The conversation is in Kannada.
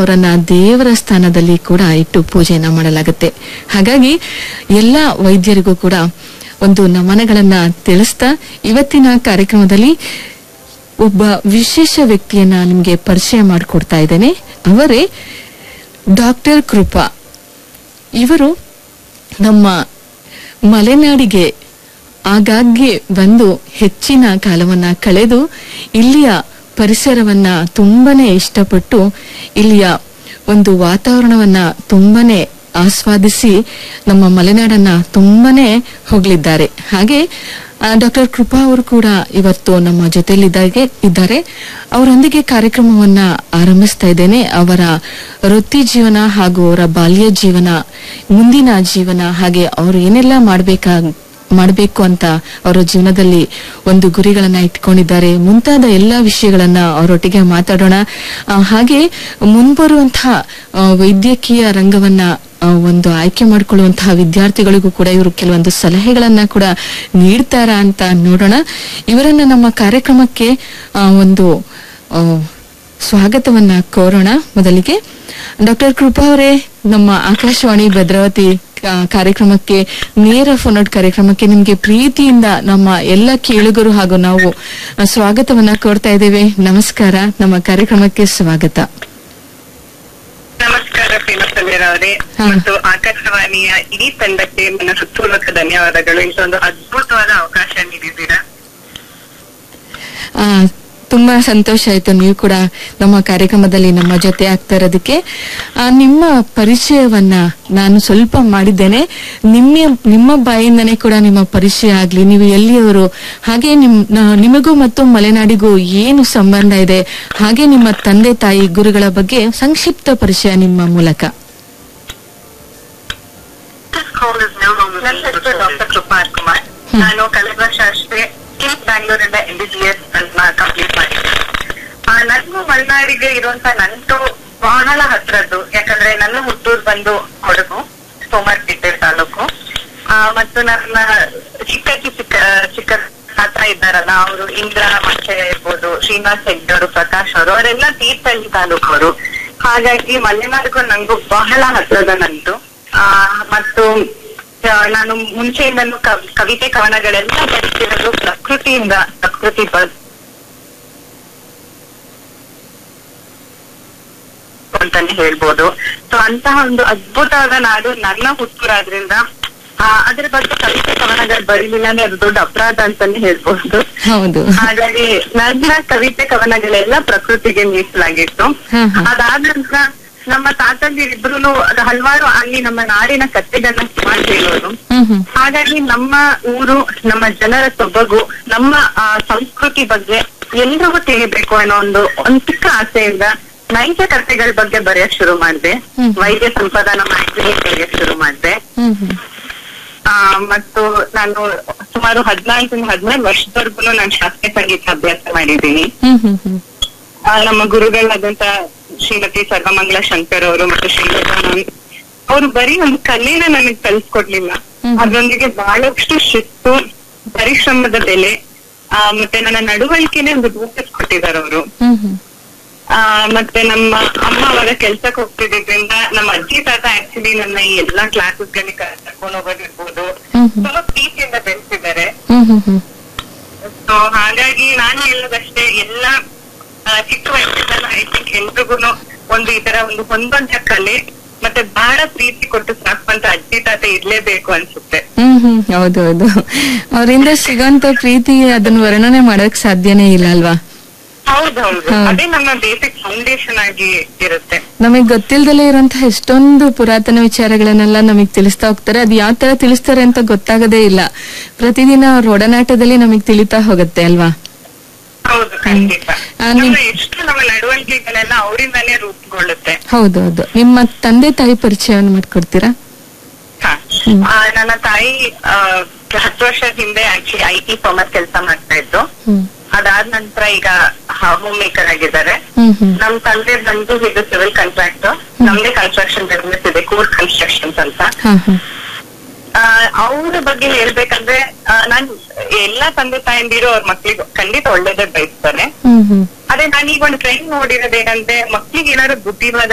ಅವರನ್ನ ದೇವರ ಸ್ಥಾನದಲ್ಲಿ ಕೂಡ ಇಟ್ಟು ಪೂಜೆಯನ್ನ ಮಾಡಲಾಗುತ್ತೆ ಹಾಗಾಗಿ ಎಲ್ಲ ವೈದ್ಯರಿಗೂ ಕೂಡ ಒಂದು ನಮನಗಳನ್ನ ತಿಳಿಸ್ತಾ ಇವತ್ತಿನ ಕಾರ್ಯಕ್ರಮದಲ್ಲಿ ಒಬ್ಬ ವಿಶೇಷ ವ್ಯಕ್ತಿಯನ್ನ ನಿಮ್ಗೆ ಪರಿಚಯ ಮಾಡಿಕೊಡ್ತಾ ಇದ್ದೇನೆ ಅವರೇ ಡಾಕ್ಟರ್ ಕೃಪಾ ಇವರು ನಮ್ಮ ಮಲೆನಾಡಿಗೆ ಆಗಾಗ್ಗೆ ಬಂದು ಹೆಚ್ಚಿನ ಕಾಲವನ್ನ ಕಳೆದು ಇಲ್ಲಿಯ ಪರಿಸರವನ್ನ ತುಂಬಾನೇ ಇಷ್ಟಪಟ್ಟು ಇಲ್ಲಿಯ ಒಂದು ವಾತಾವರಣವನ್ನ ತುಂಬಾನೇ ಆಸ್ವಾದಿಸಿ ನಮ್ಮ ಮಲೆನಾಡನ್ನ ತುಂಬಾನೇ ಹೋಗಲಿದ್ದಾರೆ ಹಾಗೆ ಡಾಕ್ಟರ್ ಕೃಪಾ ಅವರು ಕೂಡ ಇವತ್ತು ನಮ್ಮ ಜೊತೆಯಲ್ಲಿದ್ದಾಗೆ ಇದ್ದಾರೆ ಅವರೊಂದಿಗೆ ಕಾರ್ಯಕ್ರಮವನ್ನ ಆರಂಭಿಸ್ತಾ ಇದ್ದೇನೆ ಅವರ ವೃತ್ತಿ ಜೀವನ ಹಾಗೂ ಅವರ ಬಾಲ್ಯ ಜೀವನ ಮುಂದಿನ ಜೀವನ ಹಾಗೆ ಅವರು ಏನೆಲ್ಲ ಮಾಡ್ಬೇಕಾ ಮಾಡಬೇಕು ಅಂತ ಅವರ ಜೀವನದಲ್ಲಿ ಒಂದು ಗುರಿಗಳನ್ನ ಇಟ್ಕೊಂಡಿದ್ದಾರೆ ಮುಂತಾದ ಎಲ್ಲಾ ವಿಷಯಗಳನ್ನ ಅವರೊಟ್ಟಿಗೆ ಮಾತಾಡೋಣ ಆ, ಹಾಗೆ ಮುಂಬರುವಂತಹ ಆ, ವೈದ್ಯಕೀಯ ರಂಗವನ್ನ ಆ, ಒಂದು ಆಯ್ಕೆ ಮಾಡಿಕೊಳ್ಳುವಂತಹ ವಿದ್ಯಾರ್ಥಿಗಳಿಗೂ ಕೂಡ ಇವರು ಕೆಲವೊಂದು ಸಲಹೆಗಳನ್ನ ಕೂಡ ನೀಡ್ತಾರಾ ಅಂತ ನೋಡೋಣ ಇವರನ್ನ ನಮ್ಮ ಕಾರ್ಯಕ್ರಮಕ್ಕೆ ಆ, ಒಂದು ಆ, ಸ್ವಾಗತವನ್ನ ಕೋರೋಣ ಮೊದಲಿಗೆ ಡಾಕ್ಟರ್ ಕೃಪಾ ಅವರೇ ನಮ್ಮ ಆಕಾಶವಾಣಿ ಭದ್ರಾವತಿ ಆ, ಕಾರ್ಯಕ್ರಮಕ್ಕೆ ನೇರ ಫೋನ್ ಔಟ್ ಕಾರ್ಯಕ್ರಮಕ್ಕೆ ನಿಮ್ಗೆ ಪ್ರೀತಿಯಿಂದ ನಮ್ಮ ಎಲ್ಲ ಕೇಳುಗರು ಹಾಗೂ ನಾವು ಆ, ಸ್ವಾಗತವನ್ನ ಕೋರ್ತಾ ಇದ್ದೇವೆ ನಮಸ್ಕಾರ ನಮ್ಮ ಕಾರ್ಯಕ್ರಮಕ್ಕೆ ಸ್ವಾಗತ ನಮಸ್ಕಾರ ಪ್ರೇಮಸಂದ್ರ ಅವರೇ ಹಾ. ಮತ್ತು ಆಕಾಶವಾಣಿಯ ಇಡೀ ತಂಡಕ್ಕೆ ನನ್ನ ಹೃತ್ಪೂರ್ವಕ ಧನ್ಯವಾದಗಳು ಇಂಥೊಂದು ಅದ್ಭುತವಾದ ಅವಕಾಶ ನೀಡಿದ್ದೀರಾ ಆ, ತುಂಬಾ ಸಂತೋಷ ಆಯ್ತು ನೀವು ಕೂಡ ನಮ್ಮ ಕಾರ್ಯಕ್ರಮದಲ್ಲಿ ನಮ್ಮ ಜೊತೆ ಆಗ್ತಾ ಇರೋದಕ್ಕೆ ಆ, ನಿಮ್ಮ ಪರಿಚಯವನ್ನ ನಾನು ಸ್ವಲ್ಪ ಮಾಡಿದ್ದೇನೆ ನಿಮ್ಮ ನಿಮ್ಮ ಬಾಯಿಂದನೇ ಕೂಡ ನಿಮ್ಮ ಪರಿಚಯ ಆಗ್ಲಿ ನೀವು ಎಲ್ಲಿಯವರು ಹಾಗೆ ನಿಮ್ ನ- ನಿಮಗೂ ಮತ್ತು ಮಲೆನಾಡಿಗೂ ಏನು ಸಂಬಂಧ ಇದೆ ಹಾಗೆ ನಿಮ್ಮ ತಂದೆ ತಾಯಿ ಗುರುಗಳ ಬಗ್ಗೆ ಸಂಕ್ಷಿಪ್ತ ಪರಿಚಯ ನಿಮ್ಮ ಮೂಲಕ ನನ್ನ ಹೆಸರು ಡಾಕ್ಟರ್ ಕೃಪಾರ್ ಕುಮಾರ್ ಹ್ಮ್. ನಾನು ಕಳೆದ ವರ್ಷ ಅಷ್ಟೇ ಕಿಮ್ಸ್ ಬ್ಯಾಂಗ್ಳೂರಿಂದ ಎಂ ಬಿ ಬಿ ಎಸ್ ಅನ್ನ ಕಂಪ್ಲೀಟ್ ಮಾಡಿದ್ದೆ ಆ, ನನಗೂ ಮಲೆನಾಡಿಗೆ ಇರುವಂತ ನಂಟು ಬಹಳ ಹತ್ರದ್ದು ಯಾಕಂದ್ರೆ ನನ್ನ ಹುಟ್ಟೂರು ಬಂದು ಕೊಡಗು ಸೋಮವಾರಪೇಟೆ ತಾಲೂಕು ಆ, ಮತ್ತು ನನ್ನ ಚಿಕ್ಕಕ್ಕಿ ಚಿಕ್ಕ ಚಿಕ್ಕ ತಾತ ಇದ್ದಾರಲ್ಲ ಅವರು ಇಂದ್ರ ಮಚ್ಚೆ ಇರ್ಬೋದು ಶ್ರೀನಿವಾಸ್ ಹೆಗ್ಡೆ ಅವರು ಪ್ರಕಾಶ್ ಅವರು ಅವರೆಲ್ಲ ತೀರ್ಥಹಳ್ಳಿ ತಾಲೂಕವರು ಹಾಗಾಗಿ ಮಲೆನಾಡಿಗೂ ನಂಗೂ ಬಹಳ ಹತ್ರದ ನಂಟು ಆ, ಮತ್ತು ಆ, ನಾನು ಮುಂಚೆಯಿಂದಲೂ ಕವ್- ಕವಿತೆ ಕವನಗಳೆಲ್ಲ ಬರೀತಿರೋದು ಪ್ರಕೃತಿಯಿಂದ ಪ್ರಕೃತಿ ಬ ಅಂತಾನೆ ಹೇಳ್ಬೋದು ಸೊ ಅಂತಹ ಒಂದು ಅದ್ಭುತವಾದ ನಾಡು ನನ್ನ ಹುಟ್ಟೂರಾದ್ರಿಂದ ಆ, ಅದ್ರ ಬಗ್ಗೆ ಕವಿತೆ ಕವನಗಳು ಬರೀಲಿಲ್ಲ ಅಂದ್ರೆ ಅದು ದೊಡ್ಡ ಅಪರಾಧ ಅಂತಾನೆ ಹೇಳ್ಬೋದು ಹೌದು ಹಾಗಾಗಿ ನನ್ನ ಕವಿತೆ ಕವನಗಳೆಲ್ಲ ಪ್ರಕೃತಿಗೆ ಮೀಸಲಾಗಿತ್ತು ಹಾ, ಹಾ. ಅದಾದ ನಂತರ ನಮ್ಮ ತಾತಂದಿರಿಬ್ರು ಹಲವಾರು ಅಲ್ಲಿ ನಮ್ಮ ನಾಡಿನ ಕಥೆಗಳನ್ನ ಮಾಡಿ ಹೇಳೋರು ಹ್ಮ್ ಹ್ಮ್ ಹಾಗಾಗಿ ನಮ್ಮ ಊರು ನಮ್ಮ ಜನರ ಸೊಬಗು ನಮ್ಮ ಆ, ಸಂಸ್ಕೃತಿ ಬಗ್ಗೆ ಎಲ್ರಿಗೂ ತಿಳಿಬೇಕು ಅನ್ನೋ ಒಂದು ಒಂದು ಚಿಕ್ಕ ಆಸೆಯಿಂದ ನೈಜ ಕಥೆಗಳ ಬಗ್ಗೆ ಬರೆಯಕ್ ಶುರು ಮಾಡಿದೆ ಹ್ಮ್. ವೈದ್ಯ ಸಂಪಾದನ ಮ್ಯಾಗಝಿನ್ ತೆಗೆಯಕ್ ಶುರು ಮಾಡಿದೆ ಹ್ಮ್ ಹ್ಮ್ ಆ, ಮತ್ತು ನಾನು ಸುಮಾರು ಹದಿನಾಲ್ಕರಿಂದ ಹದಿನೇಳು ವರ್ಷದವರೆಗೂ ನಾನು ಶಾಸ್ತ್ರೀಯ ಸಂಗೀತ ಅಭ್ಯಾಸ ಮಾಡಿದ್ದೀನಿ ಹ್ಮ್ ಹ್ಮ್ ಹ್ಮ್ ಆ, ನಮ್ಮ ಗುರುಗಳಾದಂತ ಶ್ರೀಮತಿ ಸರ್ವಮಂಗಲ ಶಂಕರ್ ಅವರು ಮತ್ತು ಶ್ರೀಲತಾ ಮ್ಯಾಮ್ ಅವರು ಬರೀ ಒಂದು ಕಲೆನ ನನಗೆ ಕಲ್ಸ್ಕೊಡ್ಲಿಲ್ಲ ಹ್ಮ್. ಅದರೊಂದಿಗೆ ಬಹಳಷ್ಟು ಶಿಸ್ತು ಪರಿಶ್ರಮದ ಬೆಲೆ ಆ, ಮತ್ತೆ ನನ್ನ ನಡವಳಿಕೆನೆ ಒಂದು ರೂಪಿಸ್ಕೊಟ್ಟಿದ್ದಾರೆ ಅವರು ಹ್ಮ್ ಹ್ಮ್ ಆ, ಮತ್ತೆ ನಮ್ಮ ಅಮ್ಮ ಅವಾಗ ಕೆಲ್ಸಕ್ಕೆ ಹೋಗ್ತಿದ್ರಿಂದ ನಮ್ಮ ಅಜ್ಜಿ ತಾತ ಆಕ್ಚುಲಿ ನನ್ನ ಈ ಎಲ್ಲಾ ಕ್ಲಾಸಸ್ಗಳಿಗೆ ಕರ್ಕೊಂಡು ಹೋಗೋದಿರ್ಬೋದು ಹ್ಮ್ ಹ್ಮ್ ತುಂಬಾ ಪ್ರೀತಿಯಿಂದ ಬೆಳೆಸಿದ್ದಾರೆ ಹ್ಮ್ ಹ್ಮ್ ಹ್ಮ್ ಸೊ ಹಾಗಾಗಿ ನಾನು ಹೇಳೋದಷ್ಟೇ ಎಲ್ಲ ಆ, ಚಿಕ್ಕ ವಯಸ್ಸಿಂದಲೂ ಐ ಥಿಂಕ್ ಎಲ್ರಿಗೂ ಒಂದು ಈ ತರ ಒಂದು ಹೊಂದೊಂದ ಕಲೆ ಮತ್ತೆ ಬಹಳ ಪ್ರೀತಿ ಕೊಟ್ಟು ಸಾಕುವಂತ ಅಜ್ಜಿ ತಾತ ಇರ್ಲೇಬೇಕು ಅನ್ಸುತ್ತೆ ಹ್ಮ್ ಹ್ಮ್ ಹೌದು ಹೌದು ಅವರಿಂದ ಸಿಗೋಂತ ಪ್ರೀತಿ ಅದನ್ನ ವರ್ಣನೆ ಮಾಡಕ್ ಸಾಧ್ಯನೇ ಇಲ್ಲ ಅಲ್ವಾ ಹೌದೌದು ಹಾ. ಅದೇ ನಮ್ಮ ಬೇಸಿಕ್ ಫೌಂಡೇಶನ್ ಆಗಿ ಇರುತ್ತೆ ನಮಗ್ ಗೊತ್ತಿಲ್ದಲೇ ಇರುವಂತಹ ಎಷ್ಟೊಂದು ಪುರಾತನ ವಿಚಾರಗಳನ್ನೆಲ್ಲ ನಮಗ್ ತಿಳಿಸ್ತಾ ಹೋಗ್ತಾರೆ ಅದು ಯಾವ ತರ ತಿಳಿಸ್ತಾರೆ ಅಂತ ಗೊತ್ತಾಗದೇ ಇಲ್ಲ ಪ್ರತಿದಿನ ಅವ್ರ ಒಡನಾಟದಲ್ಲಿ ನಮಗ್ ತಿಳಿತಾ ಹೋಗುತ್ತೆ ಅಲ್ವಾ ಹೌದು ಖಂಡಿತ ಆ, ನಿಮ್- ನಮ್ಮ ಎಷ್ಟು ನಮ್ಮ ನಡವಳಿಕೆಗಳೆಲ್ಲ ಅವರಿಂದಾನೇ ರೂಪುಗೊಳ್ಳುತ್ತೆ ಹೌದು ಹೌದು ನಿಮ್ಮ ತಂದೆ ತಾಯಿ ಪರಿಚಯವನ್ನು ಮಾಡ್ಕೊಡ್ತೀರಾ ಹಾ. ಹ್ಮ್. ಆ, ನನ್ನ ತಾಯಿ ಆ, ಹತ್ತು ವರ್ಷದ ಹಿಂದೆ ಆಕ್ಚುಲಿ ಐ ಟಿ ಫಾರ್ಮರ್ ಕೆಲಸ ಮಾಡ್ತಾ ಇದ್ದು ಹ್ಮ್ ಅದಾದ ನಂತರ ಈಗ ಹೋಮ್ ಮೇಕರ್ ಆಗಿದ್ದಾರೆ ಹ್ಮ್ ಹ್ಮ್ ನಮ್ ತಂದೆ ಬಂದು ಇದು ಸಿವಿಲ್ ಕಾಂಟ್ರಾಕ್ಟ್ ನಮ್ದೇ ಕನ್ಸ್ಟ್ರಕ್ಷನ್ ಬಿಸ್ನೆಸ್ ಇದೆ ಕೂರ್ ಕನ್ಸ್ಟ್ರಕ್ಷನ್ಸ್ ಅಂತ ಹಾ ಹಾ ಅವ್ರ ಬಗ್ಗೆ ಹೇಳ್ಬೇಕಂದ್ರೆ ಆ, ನಾನ್ ಎಲ್ಲಾ ತಂದೆ ತಾಯಂದಿರು ಅವ್ರ ಮಕ್ಳಿಗೆ ಖಂಡಿತ ಒಳ್ಳೇದೇ ಬಯಸ್ತಾರೆ ಹ್ಮ್ ಹ್ಮ್ ಅದೇ ನಾನೀಗ ಒಂದು ಟ್ರೆಂಡ್ ನೋಡಿರೋದೇನಂದ್ರೆ ಮಕ್ಳಿಗೆ ಏನಾದ್ರು ಬುದ್ಧಿವಾದ